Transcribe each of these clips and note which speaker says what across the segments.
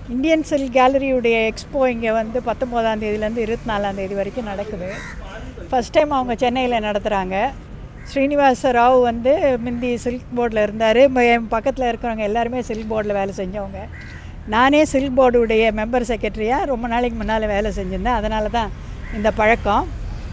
Speaker 1: Indian silk கேலரியுடைய expo இங்கே வந்து பத்தொம்போதாம் தேதியிலேருந்து இருபத்தி நாலாம் தேதி வரைக்கும் நடக்குது ஃபஸ்ட் டைம் அவங்க சென்னையில் நடத்துகிறாங்க ஸ்ரீனிவாச ராவ் வந்து முந்தி சில்க் போர்டில் இருந்தார் என் பக்கத்தில் இருக்கிறவங்க எல்லாருமே சில்க் போர்டில் வேலை செஞ்சவங்க நானே சில்க் போர்டுடைய மெம்பர் செக்ரட்டரியாக ரொம்ப நாளைக்கு முன்னால் வேலை செஞ்சுருந்தேன் அதனால தான் இந்த பழக்கம்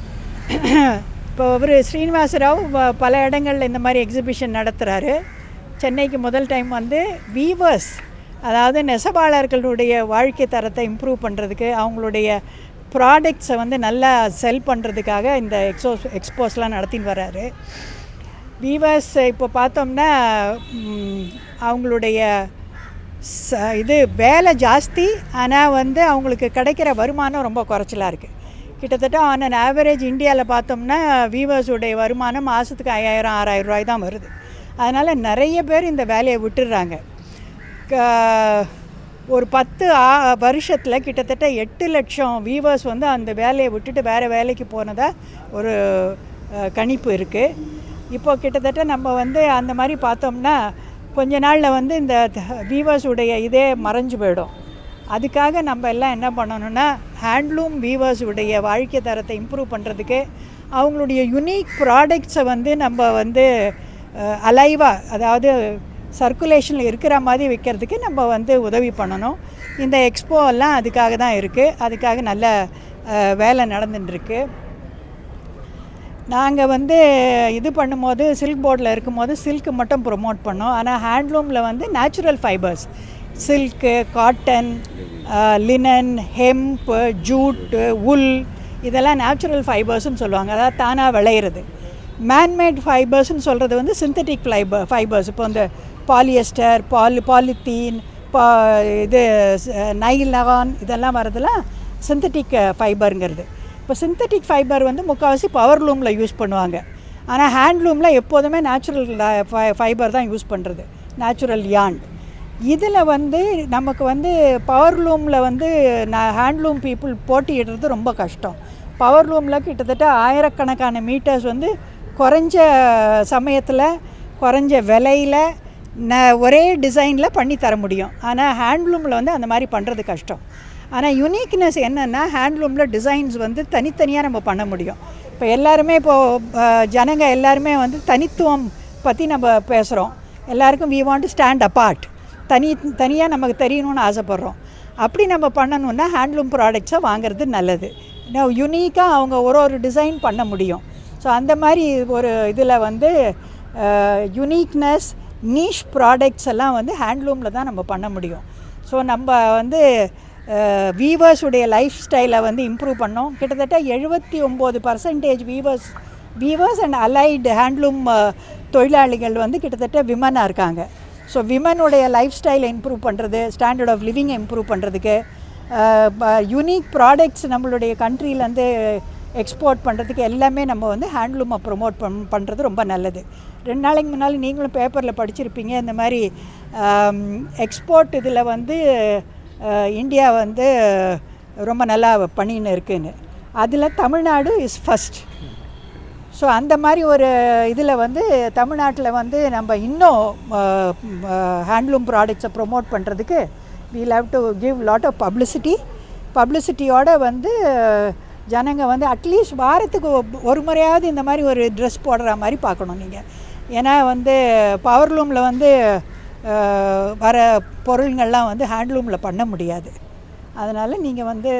Speaker 1: இப்போ அவர் ஸ்ரீனிவாச ராவ் ப- பல இடங்களில் இந்த மாதிரி எக்ஸிபிஷன் நடத்துகிறாரு சென்னைக்கு முதல் டைம் வந்து வீவர்ஸ் அதாவது நெசவாளர்களுடைய வாழ்க்கை தரத்தை இம்ப்ரூவ் பண்ணுறதுக்கு அவங்களுடைய ப்ராடக்ட்ஸை வந்து நல்லா செல் பண்ணுறதுக்காக இந்த எக்ஸோ எக்ஸ்போஸ்லாம் நடத்தின்னு வர்றாரு வீவர்ஸ் இப்போ பார்த்தோம்னா ம், அவங்களுடைய ச இது வேலை ஜாஸ்தி ஆனால் வந்து அவங்களுக்கு கிடைக்கிற வருமானம் ரொம்ப குறைச்சலாக இருக்குது கிட்டத்தட்ட ஆன் அன் ஆவரேஜ் இந்தியாவில் பார்த்தோம்னா வீவர்ஸுடைய வருமானம் மாதத்துக்கு ஐயாயிரம் ஆறாயிரம் ரூபாய் தான் வருது அதனால் நிறைய பேர் இந்த வேலையை விட்டுடுறாங்க க- ஒரு பத்து ஆ வருஷத்தில் கிட்டத்தட்ட எட்டு லட்சம் வீவர்ஸ் வந்து அந்த வேலையை விட்டுட்டு வேறு வேலைக்கு போனதா ஒரு அஹ், கணிப்பு இருக்குது இப்போ கிட்டத்தட்ட நம்ம வந்து அந்த மாதிரி பார்த்தோம்னா கொஞ்ச நாளில் வந்து இந்த வீவர்ஸ் உடைய இதே மறைஞ்சு போயிடும் அதுக்காக நம்ம எல்லாம் என்ன பண்ணணும்னா ஹேண்ட்லூம் வீவர்ஸ் உடைய வாழ்க்கை தரத்தை இம்ப்ரூவ் பண்ணுறதுக்கு அவங்களுடைய யுனிக் ப்ராடக்ட்ஸை வந்து நம்ம வந்து அலைவாக அதாவது சர்க்குலேஷனில் இருக்கிற மாதிரி வைக்கிறதுக்கு நம்ம வந்து உதவி பண்ணணும் இந்த எக்ஸ்போ எல்லாம் அதுக்காக தான் இருக்குது அதுக்காக நல்ல அஹ், வேலை நடந்துட்டுருக்கு நாங்கள் வந்து இது பண்ணும்போது சில்க் போர்டில் இருக்கும்போது சில்க்கு மட்டும் ப்ரொமோட் பண்ணோம் ஆனால் ஹேண்ட்லூமில் வந்து natural fibres silk cotton linen hemp jute wool இதெல்லாம் நேச்சுரல் ஃபைபர்ஸ்னு சொல்லுவாங்க அதாவது தானாக விளையிறது மேன்மேட் ஃபைபர்ஸ்னு சொல்கிறது வந்து சிந்தட்டிக் ஃபைபர் ஃபைபர்ஸ் இப்போ இந்த பாலியஸ்டர் பாலி பாலித்தீன் பா இது நைலான் இதெல்லாம் வரதெல்லாம் சிந்தட்டிக் ஃபைபருங்கிறது இப்போ சிந்தட்டிக் ஃபைபர் வந்து முக்கால்வாசி பவர் லூமில் யூஸ் பண்ணுவாங்க ஆனால் ஹேண்ட்லூமில் எப்போதுமே நேச்சுரல் ஃபைபர் தான் யூஸ் பண்ணுறது நேச்சுரல் யான் இதில் வந்து நமக்கு வந்து பவர் லூமில் வந்து நான் ஹேண்ட்லூம் பீப்புள் போட்டியிடுறது ரொம்ப கஷ்டம் பவர் லூமில் கிட்டத்தட்ட ஆயிரக்கணக்கான மீட்டர்ஸ் வந்து குறைஞ்ச சமயத்தில் குறைஞ்ச விலையில் ந ஒரே டிசைனில் பண்ணி தர முடியும் ஆனால் ஹேண்ட்லூமில் வந்து அந்த மாதிரி பண்ணுறது கஷ்டம் ஆனால் யுனிக்னஸ் என்னென்னா ஹேண்ட்லூமில் டிசைன்ஸ் வந்து தனித்தனியாக நம்ம பண்ண முடியும் இப்போ எல்லாருமே இப்போது ஜனங்க எல்லாருமே வந்து தனித்துவம் பற்றி நம்ம பேசுகிறோம் எல்லாருக்கும் we want to stand apart தனி தனியாக நமக்கு தெரியணும்னு ஆசைப்பட்றோம் அப்படி நம்ம பண்ணணுன்னா ஹேண்ட்லூம் ப்ராடக்ட்ஸை வாங்குறது நல்லது இன்னும் யுனிக்காக அவங்க ஒரு ஒரு டிசைன் பண்ண முடியும் ஸோ அந்த மாதிரி ஒரு இதில் வந்து யுனிக்னஸ் நீஷ் ப்ராடக்ட்ஸ் எல்லாம் வந்து ஹேண்ட்லூமில் தான் நம்ம பண்ண முடியும் ஸோ நம்ம வந்து வீவர்ஸ் உடைய லைஃப் ஸ்டைலை வந்து இம்ப்ரூவ் பண்ணோம் கிட்டத்தட்ட எழுபத்தி ஒம்பது percentage weavers weavers and allied handloom தொழிலாளிகள் வந்து கிட்டத்தட்ட விமனாக இருக்காங்க ஸோ விமனுடைய லைஃப் ஸ்டைலை இம்ப்ரூவ் பண்ணுறது ஸ்டாண்டர்ட் ஆஃப் லிவிங்கை இம்ப்ரூவ் பண்ணுறதுக்கு யூனிக் ப்ராடக்ட்ஸ் நம்மளுடைய கண்ட்ரிலேருந்து எக்ஸ்போர்ட் பண்ணுறதுக்கு எல்லாமே நம்ம வந்து ஹேண்ட்லூமை ப்ரொமோட் பண் பண்ணுறது ரொம்ப நல்லது ரெண்டு நாளைக்கு முன்னால் நீங்களும் பேப்பரில் படிச்சிருப்பீங்க இந்த மாதிரி எக்ஸ்போர்ட் இதில் வந்து அஹ், இந்தியா வந்து ரொம்ப நல்லா பண்ணின்னு இருக்குன்னு அதில் தமிழ்நாடு இஸ் ஃபஸ்ட் ஸோ அந்த மாதிரி ஒரு இதில் வந்து தமிழ்நாட்டில் வந்து நம்ம இன்னும் ஹேண்ட்லூம் ப்ராடக்ட்ஸை ப்ரொமோட் பண்ணுறதுக்கு we'll have to give lot of publicity பப்ளிசிட்டியோட வந்து ஜனங்க வந்து அட்லீஸ்ட் வாரத்துக்கு ஒ- ஒரு முறையாவது இந்த மாதிரி ஒரு ட்ரெஸ் போடுற மாதிரி பார்க்கணும் நீங்கள் ஏன்னா வந்து பவர்லூமில் வந்து அஹ், வர பொருள்கள்லாம் வந்து ஹேண்ட்லூமில் பண்ண முடியாது அதனால் நீங்கள் வந்து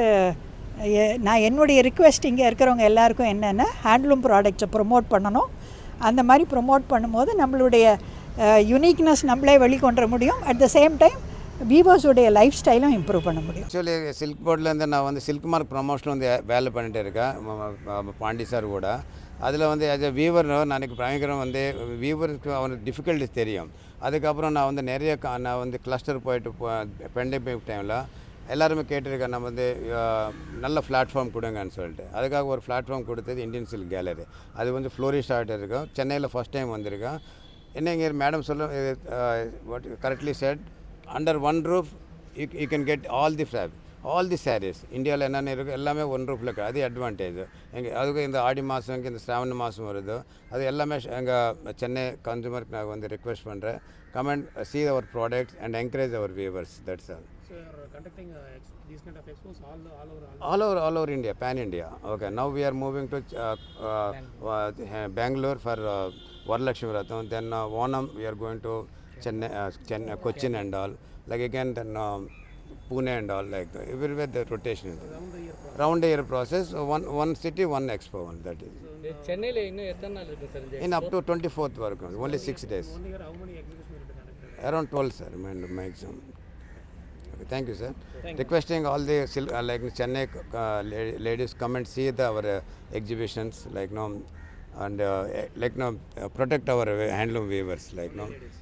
Speaker 1: எ- நான் என்னுடைய ரிக்வெஸ்ட் இங்கே இருக்கிறவங்க எல்லாருக்கும் என்னென்னா ஹேண்ட்லூம் ப்ராடக்ட்ஸை ப்ரொமோட் பண்ணணும் அந்த மாதிரி ப்ரொமோட் பண்ணும்போது நம்மளுடைய யுனிக்னஸ் நம்மளே வெளிக்கொண்டு வர முடியும் அட் த சேம் டைம் வீவர்ஸுடைய லைஃப் ஸ்டைலும் இம்ப்ரூவ் பண்ண முடியும்
Speaker 2: ஆக்சுவலி சில்க் போர்ட்லேருந்து நான் வந்து சில்க் மார்க் ப்ரமோஷன் வந்து வேலை பண்ணிட்டு இருக்கேன் ம- ம- ம- பாண்டி சார் கூட அதில் வந்து ஆஸ் எ வீவர் நான் எனக்கு பயங்கரம் வந்து வீவருக்கு அவனுக்கு டிஃபிகல்ட்டிஸ் தெரியும் அதுக்கப்புறம் நான் வந்து நிறைய க- நான் வந்து கிளஸ்டர் போயிட்டு பெண்டமிக் டைமில் எல்லாருமே கேட்டிருக்கேன் நம்ம வந்து அஹ், நல்ல பிளாட்ஃபார்ம் கொடுங்கன்னு சொல்லிட்டு அதுக்காக ஒரு பிளாட்ஃபார்ம் கொடுத்தது இந்தியன் சில்க் கேலரி அது வந்து ஃப்ளோரிஷ் ஆகிட்டு இருக்கும் சென்னையில் ஃபஸ்ட் டைம் வந்திருக்கேன் என்ன இங்கே மேடம் சொல்ல what correctly said under one roof you you can get all the fab all the saris இந்தியாவில் என்னென்ன இருக்கோ எல்லாமே ஒன் ரூஃபில் அது அட்வான்டேஜ் எங்கள் அதுக்கு இந்த ஆடி மாதம் இங்கே இந்த ஸ்ராவண மாதம் வருது அது எல்லாமே எங்கள் சென்னை கன்சூமருக்கு நான் வந்து ரிக்வெஸ்ட் பண்ணுறேன் comment see our products and encourage our viewers that's all
Speaker 3: So you're conducting uh, ex- these kind of expos all the, all over all
Speaker 2: all over all over India, pan India. Okay, now we are moving to uh, uh, uh, Bangalore for uh, Varalakshmi Vratham. Then uh, Onam we are going to Chennai, uh, Chennai, Cochin and all. Like again then um, Pune and all like that. everywhere the rotation. is there.
Speaker 3: round the year process.
Speaker 2: Round the year process. uh, One one city, one expo. One that is.
Speaker 4: சென்னையில் இன்னும் எத்தனை நாள் இருக்கு sir இந்த
Speaker 2: In up to 24th work, only six days.
Speaker 3: One year, how many exhibitions will be conducted?
Speaker 2: Around 12, sir, my, my exam. Okay, thank you, sir. Requesting all the sil- uh, like Chennai uh, la- ladies come and see the, our uh, exhibitions, like no, and uh, eh, like no, uh, protect our uh, handloom weavers, like no.